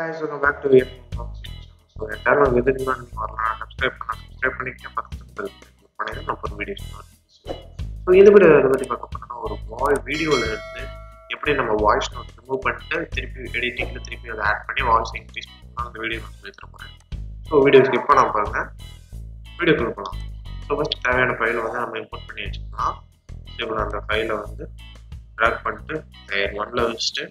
guys, welcome back to AM so எல்லாரும் எதுக்கு நான் நீங்கள் வரலாம் சப்ஸ்கிரைப் பண்ண சப்ஸ்கிரைப் பண்ணிக்க பக்கத்து பண்ணி நம்ம ஒரு வீடியோஸ் ஸோ இது கூட இதை பற்றி பார்க்க போனோம்னா ஒரு வாய் வீடியோவில் இருந்து எப்படி நம்ம வாய்ஸ் நோட் ரிமூவ் பண்ணிட்டு திருப்பி எடிட்டிங்கில் திருப்பி அதை ஆட் பண்ணி வாய்ஸ் இன்க்ரீஸ் பண்ணலாம் அந்த வீடியோ நான் சொல்லி தர போகிறேன் ஸோ வீடியோ ஸ்கிப் பண்ணாம பாருங்க வீடியோக்குள்ள போகலாம் ஸோ ஃபஸ்ட் தேவையான ஃபைலை வந்து நம்ம இம்போர்ட் பண்ணி வச்சுக்கலாம் இப்போ அந்த ஃபைலை வந்து ட்ராக் பண்ணிட்டு லேயர் ஒன்ல வச்சுட்டு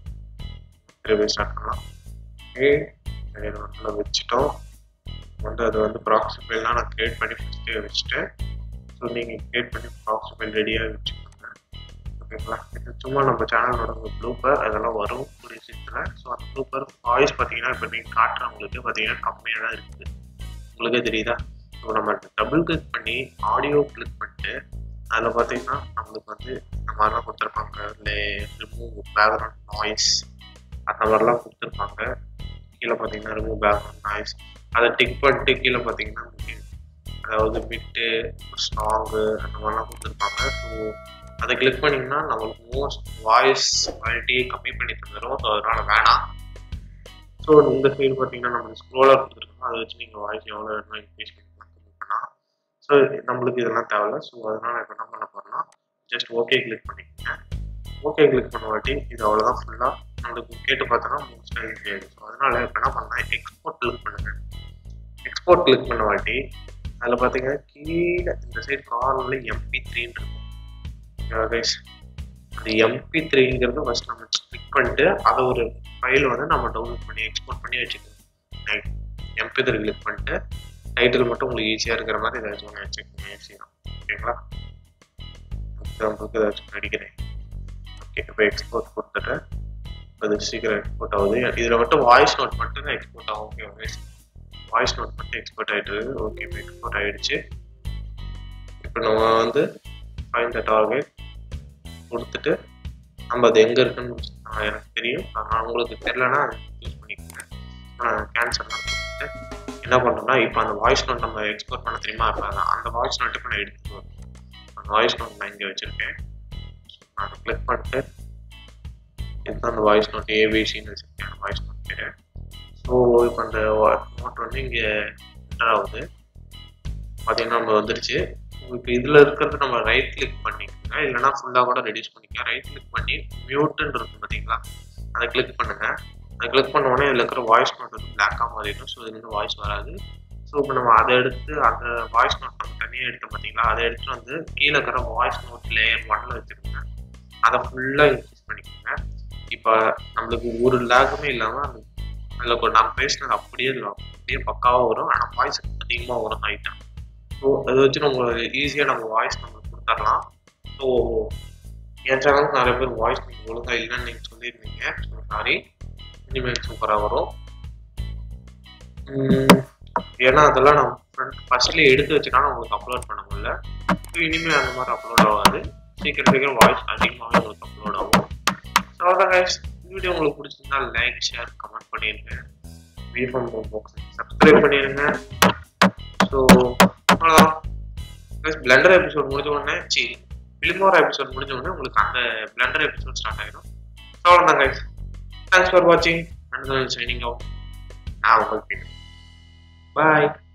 திருப்பி ஸ்டார்ட் பண்ணலாம் ஓகே லேயர் ஒன்ல வச்சுட்டோம் வந்து அது வந்து ப்ராக்ஸி ஃபைல்லாம் நான் கிரியேட் பண்ணி ஃபஸ்ட்டே வச்சுட்டேன் ஸோ நீங்கள் கிரியேட் பண்ணி ப்ராக்ஸி ஃபைல் ரெடியாக வச்சுக்கோங்க ஓகேங்களா இது சும்மா நம்ம சேனலோட ப்ளூப்பர் அதெல்லாம் வரும் கூடிய சீக்கிரத்தில் ஸோ அந்த ப்ளூப்பர் வாய்ஸ் பார்த்தீங்கன்னா இப்போ நீங்கள் காட்டுறவங்களுக்கு பார்த்தீங்கன்னா கம்மியாக தான் இருக்குது உங்களுக்கே தெரியுதா ஸோ நம்ம டபுள் கிளிக் பண்ணி ஆடியோ கிளிக் பண்ணிட்டு அதில் பார்த்தீங்கன்னா நம்மளுக்கு வந்து இந்த மாதிரிலாம் கொடுத்துருப்பாங்க இல்லை ரிமூவ் பேக்ரவுண்ட் நாய்ஸ் அந்த மாதிரிலாம் கொடுத்துருப்பாங்க கீழே பார்த்தீங்கன்னா ரிமூவ் பேக்ரவுண்ட் நாய்ஸ் அதை டிக் பண்ணிட்டு கீழே பார்த்தீங்கன்னா அதாவது பிட்டு ஸ்ட்ராங்கு அந்த மாதிரிலாம் கொடுத்துருப்பாங்க ஸோ அதை கிளிக் பண்ணிங்கன்னா நம்மளுக்கு மோஸ்ட் வாய்ஸ் குவாலிட்டியை கம்மி பண்ணி தந்துடும் ஸோ அதனால் வேணாம் ஸோ இந்த சைடு பார்த்தீங்கன்னா நம்மளுக்கு ஸ்க்ரோலர் கொடுத்துருக்கோம் அதை வச்சு நீங்கள் வாய்ஸ் எவ்வளோ வேணுமோ இன்க்ரீஸ் பண்ணிக்கலாம் கம்மி பண்ணலாம் ஸோ நம்மளுக்கு இதெல்லாம் தேவையில்ல ஸோ அதனால் இப்போ என்ன பண்ண போகிறோம்னா ஜஸ்ட் ஓகே கிளிக் பண்ணிக்கோங்க ஓகே கிளிக் பண்ண வாட்டி இது அவ்வளோதான் ஃபுல்லாக நம்மளுக்கு கேட்டு பார்த்தோன்னா மோஸ்ட்டாக தெரியாது ஸோ அதனால் இப்போ என்ன பண்ணால் எக்ஸ்போர்ட் கிளிக் பண்ணுங்கள் எக்ஸ்போர்ட் கிளிக் பண்ண வாட்டி அதில் பார்த்தீங்கன்னா கீழே இந்த சைடு கார்னரில் எம்பி த்ரீன்னு இருக்கும் கைஸ் அந்த எம்பி த்ரீங்கிறது ஃபஸ்ட் நம்ம கிளிக் பண்ணிட்டு அதை ஒரு ஃபைல் வந்து நம்ம டவுன்லோட் பண்ணி எக்ஸ்போர்ட் பண்ணி வச்சுக்கணும் எம்பி த்ரீ கிளிக் பண்ணிட்டு டைட்டில் மட்டும் உங்களுக்கு ஈஸியாக இருக்கிற மாதிரி ஏதாச்சும் ஒன்று வச்சுக்கோங்க ஈஸியாக ஓகேங்களா எக்ஸாம்பிளுக்கு ஏதாச்சும் நடிக்கிறேன் ஓகே இப்போ எக்ஸ்போர்ட் கொடுத்துட்டு அது சீக்கிரம் எக்ஸ்போர்ட் ஆகுது இதில் மட்டும் வாய்ஸ் நோட் மட்டும் தான் எக்ஸ்போர்ட் ஆகும் ஓகே வாய்ஸ் நோட் மட்டும் எக்ஸ்போர்ட் ஆகிட்டு ஓகே இப்போ எக்ஸ்போர்ட் ஆகிடுச்சு இப்போ நம்ம வந்து ஃபைன் த டார்கெட் கொடுத்துட்டு நம்ம அது எங்கே இருக்குன்னு எனக்கு தெரியும் ஆனால் உங்களுக்கு தெரிலனா யூஸ் பண்ணிக்கோங்க நான் கேன்சல்லாம் கொடுத்துட்டு என்ன பண்ணுறோம்னா இப்போ அந்த வாய்ஸ் நோட் நம்ம எக்ஸ்போர்ட் பண்ண தெரியுமா இருப்பாங்க அந்த வாய்ஸ் நோட்டு இப்போ நான் எடுத்துட்டு வரேன் அந்த வாய்ஸ் நோட் நான் இங்கே வச்சுருக்கேன் நான் கிளிக் பண்ணிட்டு இதுதான் அந்த வாய்ஸ் நோட் ஏபிசின்னு வச்சுருக்கேன் அந்த வாய்ஸ் நோட் பேர் ஸோ இப்போ அந்த நோட் வந்து இங்கே என்டர் ஆகுது பார்த்தீங்கன்னா நம்ம வந்துருச்சு இப்போ இதில் இருக்கிறது நம்ம ரைட் கிளிக் பண்ணிக்கோங்க இல்லைனா ஃபுல்லாக கூட ரெடியூஸ் பண்ணிக்கலாம் ரைட் கிளிக் பண்ணி மியூட்டுன்னு இருக்கும் பார்த்தீங்களா அதை கிளிக் பண்ணுங்கள் அதை கிளிக் பண்ண உடனே இதில் இருக்கிற வாய்ஸ் நோட் வந்து பிளாக்காக மாறிடும் ஸோ இதுலேருந்து வாய்ஸ் வராது ஸோ இப்போ நம்ம அதை எடுத்து அந்த வாய்ஸ் நோட் நம்ம தனியாக எடுத்து பார்த்தீங்களா அதை எடுத்துட்டு வந்து கீழே இருக்கிற வாய்ஸ் நோட் லேயர் ஒன்ல வச்சுருங்க அதை ஃபுல்லாக இன்க்ரீஸ் பண்ணிக்கோங்க இப்போ நம்மளுக்கு ஒரு லேகுமே இல்லாமல் அந்த அதில் நான் பேசினது அப்படியே அப்படியே பக்காவாக வரும் ஆனால் வாய்ஸ் அதிகமாக வரும் ஹைட்டாக ஸோ அதை வச்சு நம்ம ஈஸியாக நம்ம வாய்ஸ் நம்ம கொடுத்துடலாம் ஸோ என் சேனலுக்கு நிறைய பேர் வாய்ஸ் நீங்கள் ஒழுங்காக இல்லைன்னு நீங்கள் சொல்லியிருந்தீங்க ஸோ சாரி இனிமேல் சூப்பராக வரும் ஏன்னா அதெல்லாம் நான் ஃப்ரண்ட் ஃபர்ஸ்ட்லேயே எடுத்து வச்சுனா உங்களுக்கு அப்லோட் பண்ண முடியல ஸோ இனிமேல் அந்த மாதிரி அப்லோட் ஆகாது சீக்கிரம் சீக்கிரம் வாய்ஸ் அதிகமாகவே உங்களுக்கு அப்லோட் ஆகும் ஸோ அதான் கைஸ் வீடியோ உங்களுக்கு பிடிச்சிருந்தா லைக் ஷேர் கமெண்ட் பண்ணிடுங்க விஎஃப்எம் பாக்ஸ் சப்ஸ்கிரைப் பண்ணிடுங்க ஸோ அவ்வளோதான் ப்ளஸ் பிளண்டர் எபிசோட் முடிஞ்ச உடனே சி பிலிமோரா எபிசோட் முடிஞ்ச உடனே உங்களுக்கு அந்த பிளண்டர் எபிசோட் ஸ்டார்ட் ஆகிடும் அவ்வளோதான் கைஸ் தேங்க்ஸ் ஃபார் வாட்சிங் அண்ட் சைனிங் ஆகும் நான் உங்களுக்கு பாய்